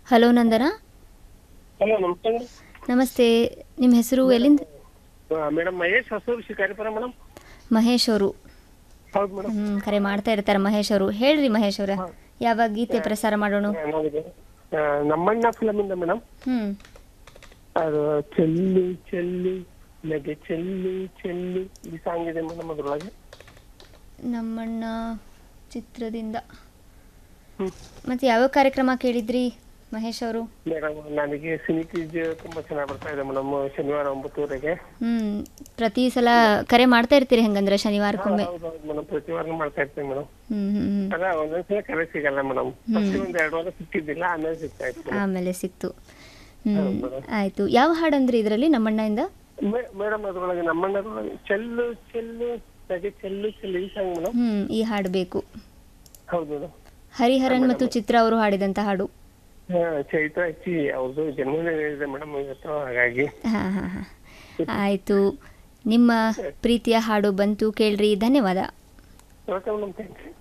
Hello ನಂದನ hello ನಮಸ್ತೆ ನಮಸ್ತೆ ನಿಮ್ಮ ಹೆಸರು ಎಲ್ಲಿಂದ ಮೇಡಮ್ ಮಹೇಶ್ ಹೊಸೂರು ಶಿಕಾರಿಪುರ ಮೇಡಮ್ ಮಹೇಶ್ ಅವರು ಹೌದು ಮೇಡಮ್ ಹ್ಞೂ ಕರೆ ಮಾಡ್ತಾ ಇರ್ತಾರೆ ಮಹೇಶ್ ಅವರು ಹೇಳ್ರಿ ಮಹೇಶ್ ಅವರ ಯಾವ ಗೀತೆ ಪ್ರಸಾರ ಮಾಡೋಣ ನನಗೆ ಆ, ನಮ್ಮಣ್ಣ ಫಿಲಮ್ ಇಂದ ಮೇಡಮ್ ಹ್ಞೂ ಅದು ಚೆಲ್ಲು ಚೆಲ್ಲು ನಗೆ ಚೆಲ್ಲು ಚೆಲ್ಲು ಈ ಸಾಂಗ್ ಇದೆ ಮೇಡಮ್ ಅದ್ರೊಳಗೆ ನಮ್ಮಣ್ಣ ಚಿತ್ರದಿಂದ ಹ್ಮ್. ಮತ್ತು ಯಾವ ಕಾರ್ಯಕ್ರಮ ಕೇಳಿದ್ರಿ ಮಹೇಶ್ ಅವರು ಮೇಡಮ್ ನನಗೆ ಸಿನಿ ಕ್ವಿಜ್ ತುಂಬಾ ಚೆನ್ನಾಗಿ ಬರ್ತಾ ಇದೆ ಮೇಡಮ್ ಶನಿವಾರ ಒಂಬತ್ತುವರೆಗೆ ಹ್ಞೂ ಪ್ರತಿ ಸಲ ಕರೆ ಮಾಡ್ತಾ ಇರ್ತೀರಿ ಹಂಗಂದ್ರೆ ಶನಿವಾರಕ್ಕೊಮ್ಮೆ ಹೌದೌದು ಮೇಡಮ್ ಪ್ರತಿ ವಾರ ಮಾಡ್ತಾ ಇರ್ತೀನಿ ಮೇಡಮ್ ಹ್ಞೂ ಹ್ಞೂ ಹ್ಞೂ ಅದ ಒಂದೊಂದ್ಸಲ ಕರೆ ಸಿಗಲ್ಲ ಮೇಡಮ್ ಫಸ್ಟ್ ಒಂದ್ ಎರಡು ವಾರ ಸಿಕ್ಕಿದ್ದಿಲ್ಲ ಆಮೇಲೆ ಸಿಗ್ತಾ ಇತ್ತು ಆಮೇಲೆ ಸಿಕ್ತು ಹ್ಞೂ ಹೌದು ಮೇಡಮ್. ಆಯಿತು ಯಾವ ಹಾಡಂದ್ರಿ ಇದರಲ್ಲಿ ನಮ್ಮಣ್ಣಯಿಂದ ಮೇಡಮ್ ಅದ್ರೊಳಗೆ ನಮ್ಮಣ್ಣದ್ರೊಳಗೆ ಚೆಲ್ಲು ಚೆಲ್ಲು ನಗೆ ಚೆಲ್ಲು ಚೆಲ್ಲು ಈ ಸಾಂಗ್ ಮೇಡಮ್ ಹ್ಞೂ ಈ ಹಾಡು ಬೇಕು ಹೌದು ಮೇಡಮ್ ಹರಿಹರನ್ ಮತ್ತು ಚಿತ್ರ ಅವರು ಹಾಡಿದಂಥ ಹಾಡು ಹಾ, ಚೈತ್ರ ಹಚ್ಚಿ ಅವ್ರದ್ದು ಜನ್ಮದಿನ ಇದೆ ಮೇಡಮ್ ಇವತ್ತು ಹಾಗಾಗಿ ಹಾಂ ಹಾಂ ಹಾಂ ಆಯಿತು ನಿಮ್ಮ ಪ್ರೀತಿಯ ಹಾಡು ಬಂತು ಕೇಳ್ರಿ ಧನ್ಯವಾದ ಓಕೆ ಮೇಡಮ್ ಥ್ಯಾಂಕ್ಸ್